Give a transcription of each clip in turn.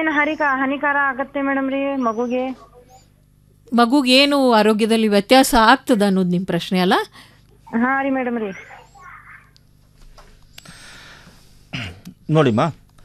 ಏನ್ ಹರಿಕ ಹಾನಿಕಾರ ಆಗತ್ತೆ ಮೇಡಮ್ ರೀ ಮಗುಗೆ ಮಗುಗೇನು ಆರೋಗ್ಯದಲ್ಲಿ ವ್ಯತ್ಯಾಸ ಆಗ್ತದ ಅನ್ನೋದು ನಿಮ್ಮ ಪ್ರಶ್ನೆ ಅಲ್ಲ ಹಾ ರೀ ಮೇಡಮ್ ರೀ ನೋಡಿಮ್ಮ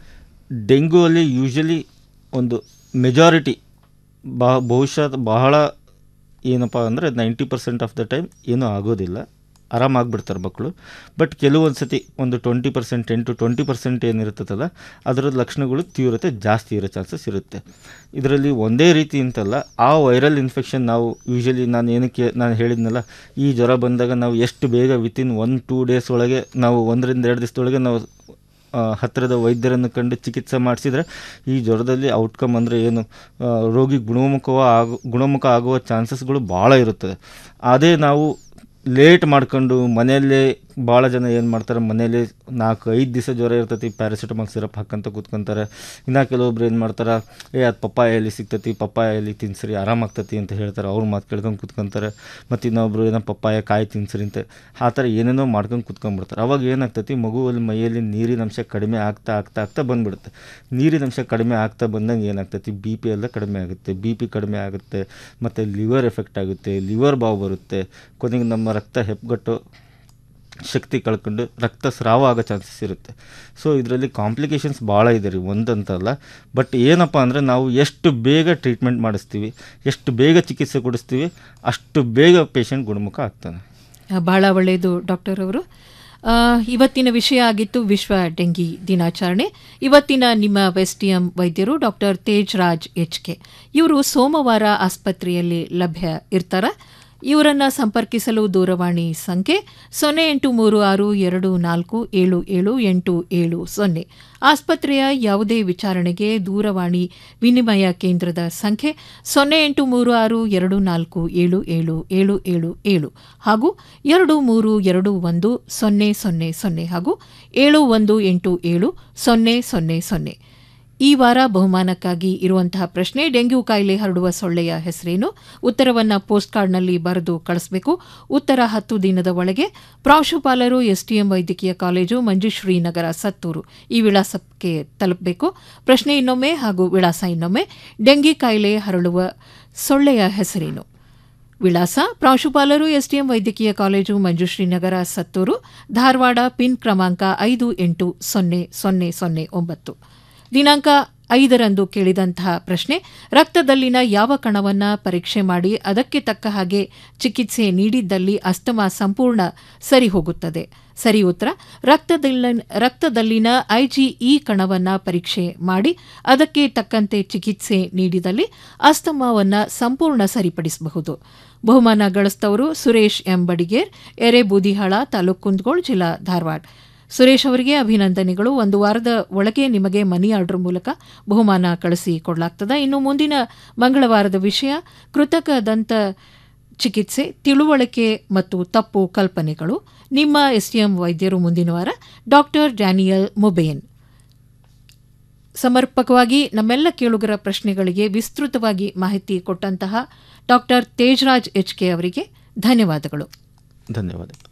ಡೆಂಗು ಅಲ್ಲಿ ಯೂಶಲಿ ಒಂದು ಮೆಜಾರಿಟಿ ಬಹ ಬಹುಶಃ ಬಹಳ ಏನಪ್ಪ ಅಂದರೆ ninety percent of the time ಏನೂ ಆಗೋದಿಲ್ಲ ಆರಾಮಾಗ್ಬಿಡ್ತಾರೆ ಮಕ್ಕಳು ಬಟ್ ಕೆಲವೊಂದು ಸತಿ ಒಂದು twenty percent ten to twenty percent ಏನಿರುತ್ತಲ್ಲ ಅದರ ಲಕ್ಷಣಗಳು ತೀವ್ರತೆ ಜಾಸ್ತಿ ಇರೋ ಚಾನ್ಸಸ್ ಇರುತ್ತೆ ಇದರಲ್ಲಿ ಒಂದೇ ರೀತಿ ಅಂತಲ್ಲ ಆ ವೈರಲ್ ಇನ್ಫೆಕ್ಷನ್ ನಾವು ಯೂಶಲಿ ನಾನು ಏನಕ್ಕೆ ನಾನು ಹೇಳಿದ್ನಲ್ಲ ಈ ಜ್ವರ ಬಂದಾಗ ನಾವು ಎಷ್ಟು ಬೇಗ ವಿತಿನ್ ಒನ್ ಟೂ ಡೇಸ್ ಒಳಗೆ ನಾವು ಒಂದರಿಂದ ಎರಡು ದಿವಸದೊಳಗೆ ನಾವು ಆ, ಹತ್ತಿರದ ವೈದ್ಯರನ್ನು ಕಂಡು ಚಿಕಿತ್ಸೆ ಮಾಡಿಸಿದರೆ ಈ ಜ್ವರದಲ್ಲಿ ಔಟ್ಕಮ್ ಅಂದರೆ ಏನು ಆ, ರೋಗಿ ಗುಣಮುಖವ ಆಗು ಗುಣಮುಖ ಆಗುವ ಚಾನ್ಸಸ್ಗಳು ಭಾಳ ಇರುತ್ತದೆ ಅದೇ ನಾವು ಲೇಟ್ ಮಾಡ್ಕೊಂಡು ಮನೆಯಲ್ಲೇ ಭಾಳ ಜನ ಏನು ಮಾಡ್ತಾರೆ ಮನೇಲಿ ನಾಲ್ಕು ಐದು ದಿವಸ ಜ್ವರ ಇರ್ತೈತಿ ಪ್ಯಾರಾಸಿಟಮಾಲ್ ಸಿರಪ್ ಹಾಕಂತ ಕೂತ್ಕೊಂತಾರೆ ಇನ್ನು ಕೆಲವೊಬ್ರು ಏನು ಮಾಡ್ತಾರೆ ಏ ಅದು ಪಪ್ಪಾಯ ಎಲ್ಲಿ ಸಿಗ್ತೈತಿ ಪಪ್ಪಾಯ ಎಲ್ಲಿ ತಿನ್ಸ್ರಿ ಆರಾಮಾಗ್ತೈತಿ ಅಂತ ಹೇಳ್ತಾರೆ ಅವ್ರ ಮಾತು ಕೇಳ್ಕೊಂಡು ಕೂತ್ಕೊಂತಾರೆ ಮತ್ತು ಇನ್ನೊಬ್ರು ಏನೋ ಪಪ್ಪಾಯ ಕಾಯಿ ತಿನ್ಸ್ರಿ ಅಂತ ಆ ಥರ ಏನೇನೋ ಮಾಡ್ಕೊಂಡು ಕೂತ್ಕೊಂಡ್ಬಿಡ್ತಾರೆ ಅವಾಗ ಏನಾಗ್ತೈತಿ ಮಗುವಲ್ಲಿ ಮೈಯಲ್ಲಿ ನೀರಿನ ಅಂಶ ಕಡಿಮೆ ಆಗ್ತಾ ಆಗ್ತಾ ಆಗ್ತಾ ಬಂದ್ಬಿಡುತ್ತೆ ನೀರಿನ ಅಂಶ ಕಡಿಮೆ ಆಗ್ತಾ ಬಂದಂಗೆ ಏನಾಗ್ತೈತಿ ಬಿ ಪಿ ಎಲ್ಲ ಕಡಿಮೆ ಆಗುತ್ತೆ ಬಿ ಪಿ ಕಡಿಮೆ ಆಗುತ್ತೆ ಮತ್ತು ಲಿವರ್ ಎಫೆಕ್ಟ್ ಆಗುತ್ತೆ ಲಿವರ್ ಬಾವು ಬರುತ್ತೆ ಕೊನೆಗೆ ನಮ್ಮ ರಕ್ತ ಹೆಪ್ಪುಗಟ್ಟು ಶಕ್ತಿ ಕಳ್ಕೊಂಡು ರಕ್ತಸ್ರಾವ ಆಗೋ ಚಾನ್ಸಸ್ ಇರುತ್ತೆ ಸೊ ಇದರಲ್ಲಿ ಕಾಂಪ್ಲಿಕೇಶನ್ಸ್ ಭಾಳ ಇದೆ ರೀ ಒಂದಂತಲ್ಲ ಬಟ್ ಏನಪ್ಪ ಅಂದರೆ ನಾವು ಎಷ್ಟು ಬೇಗ ಟ್ರೀಟ್ಮೆಂಟ್ ಮಾಡಿಸ್ತೀವಿ ಎಷ್ಟು ಬೇಗ ಚಿಕಿತ್ಸೆ ಕೊಡಿಸ್ತೀವಿ ಅಷ್ಟು ಬೇಗ ಪೇಷಂಟ್ ಗುಣಮುಖ ಆಗ್ತಾನೆ ಆ, ಬಹಳ ಒಳ್ಳೆಯದು ಡಾಕ್ಟರ್ ಅವರು ಆ, ಇವತ್ತಿನ ವಿಷಯ ಆಗಿತ್ತು ವಿಶ್ವ ಡೆಂಗಿ ದಿನಾಚರಣೆ ಇವತ್ತಿನ ನಿಮ್ಮ ವೆಸ್ಟಿಎಂ ವೈದ್ಯರು doctor Tej Raj H K ಇವರು ಸೋಮವಾರ ಆಸ್ಪತ್ರೆಯಲ್ಲಿ ಲಭ್ಯ ಇರ್ತಾರ ಇವರನ್ನ ಸಂಪರ್ಕಿಸಲು ದೂರವಾಣಿ ಸಂಖ್ಯೆ ಸೊನ್ನೆ ಎಂಟು ಮೂರು ಆರು ಎರಡು ನಾಲ್ಕು ಏಳು ಏಳು ಎಂಟು ಏಳು ಸೊನ್ನೆ ಆಸ್ಪತ್ರೆಯ ಯಾವುದೇ ವಿಚಾರಣೆಗೆ ದೂರವಾಣಿ ವಿನಿಮಯ ಕೇಂದ್ರದ ಸಂಖ್ಯೆ ಸೊನ್ನೆ ಎಂಟು ಮೂರು ಆರು ಎರಡು ನಾಲ್ಕು ಏಳು ಏಳು ಏಳು ಏಳು ಏಳು ಹಾಗೂ ಎರಡು ಮೂರು ಎರಡು ಒಂದು ಸೊನ್ನೆ ಸೊನ್ನೆ ಸೊನ್ನೆ ಹಾಗೂ ಏಳು ಒಂದು ಎಂಟು ಏಳು ಸೊನ್ನೆ ಸೊನ್ನೆ ಸೊನ್ನೆ ಈ ವಾರ ಬಹುಮಾನಕ್ಕಾಗಿ ಇರುವಂತಹ ಪ್ರಶ್ನೆ ಡೆಂಗ್ಯೂ ಕಾಯಿಲೆ ಹರಡುವ ಸೊಳ್ಳೆಯ ಹೆಸರೇನು ಉತ್ತರವನ್ನು ಪೋಸ್ಟ್ ಕಾರ್ಡ್ನಲ್ಲಿ ಬರೆದು ಕಳಿಸಬೇಕು ಉತ್ತರ ಹತ್ತು ದಿನದ ಒಳಗೆ ಪ್ರಾಂಶುಪಾಲರು ಎಸ್ಟಿಎಂ ವೈದ್ಯಕೀಯ ಕಾಲೇಜು ಮಂಜುಶ್ರೀ ನಗರ ಸತ್ತೂರು ಈ ವಿಳಾಸಕ್ಕೆ ತಲುಪಬೇಕು ಪ್ರಶ್ನೆ ಇನ್ನೊಮ್ಮೆ ಹಾಗೂ ವಿಳಾಸ ಇನ್ನೊಮ್ಮೆ ಡೆಂಗಿ ಕಾಯಿಲೆ ಹರಡುವ ಸೊಳ್ಳೆಯ ಹೆಸರೇನು ವಿಳಾಸ ಪ್ರಾಂಶುಪಾಲರು ಎಸ್ಡಿಎಂ ವೈದ್ಯಕೀಯ ಕಾಲೇಜು ಮಂಜುಶ್ರೀ ನಗರ ಸತ್ತೂರು ಧಾರವಾಡ ಪಿನ್ ಕ್ರಮಾಂಕ ಐದು ಎಂಟು ಸೊನ್ನೆ ಸೊನ್ನೆ ಸೊನ್ನೆ ಒಂಬತ್ತು ದಿನಾಂಕ ಐದರಂದು ಕೇಳಿದಂತಹ ಪ್ರಶ್ನೆ ರಕ್ತದಲ್ಲಿನ ಯಾವ ಕಣವನ್ನ ಪರೀಕ್ಷೆ ಮಾಡಿ ಅದಕ್ಕೆ ತಕ್ಕ ಹಾಗೆ ಚಿಕಿತ್ಸೆ ನೀಡಿದ್ದಲ್ಲಿ ಅಸ್ತಮಾ ಸಂಪೂರ್ಣ ಸರಿ ಹೋಗುತ್ತದೆ ಸರಿ ಉತ್ತರ ರಕ್ತದಲ್ಲ ರಕ್ತದಲ್ಲಿನ ಐಜಿಇ ಕಣವನ್ನ ಪರೀಕ್ಷೆ ಮಾಡಿ ಅದಕ್ಕೆ ತಕ್ಕಂತೆ ಚಿಕಿತ್ಸೆ ನೀಡಿದಲ್ಲಿ ಅಸ್ತಮಾವನ್ನ ಸಂಪೂರ್ಣ ಸರಿಪಡಿಸಬಹುದು ಬಹುಮಾನ ಗಳಿಸಿದವರು ಸುರೇಶ್ ಎಂ ಬಡಿಗೇರ್ ಎರೆಬೂದಿಹಾಳ ತಾಲೂಕು ಕುಂದಗೋಳ ಜಿಲ್ಲಾ ಧಾರವಾಡ ಸುರೇಶ್ ಅವರಿಗೆ ಅಭಿನಂದನೆಗಳು ಒಂದು ವಾರದ ಒಳಗೆ ನಿಮಗೆ ಮನಿ ಆರ್ಡರ್ ಮೂಲಕ ಬಹುಮಾನ ಕಳಿಸಿ ಕೊಡಲಾಗ್ತದೆ ಇನ್ನು ಮುಂದಿನ ಮಂಗಳವಾರದ ವಿಷಯ ಕೃತಕ ದಂತ ಚಿಕಿತ್ಸೆ ತಿಳುವಳಿಕೆ ಮತ್ತು ತಪ್ಪು ಕಲ್ಪನೆಗಳು ನಿಮ್ಮ ಎಸ್ಟಿಎಂ ವೈದ್ಯರು ಮುಂದಿನ ವಾರ ಡಾಕ್ಟರ್ ಡ್ಯಾನಿಯಲ್ ಮೊಬೇನ್ ಸಮರ್ಪಕವಾಗಿ ನಮ್ಮೆಲ್ಲ ಕೇಳುಗರ ಪ್ರಶ್ನೆಗಳಿಗೆ ವಿಸ್ತೃತವಾಗಿ ಮಾಹಿತಿ ಕೊಟ್ಟಂತಹ ಡಾಕ್ಟರ್ ತೇಜರಾಜ್ ಎಚ್ ಕೆ ಅವರಿಗೆ ಧನ್ಯವಾದಗಳು ಧನ್ಯವಾದ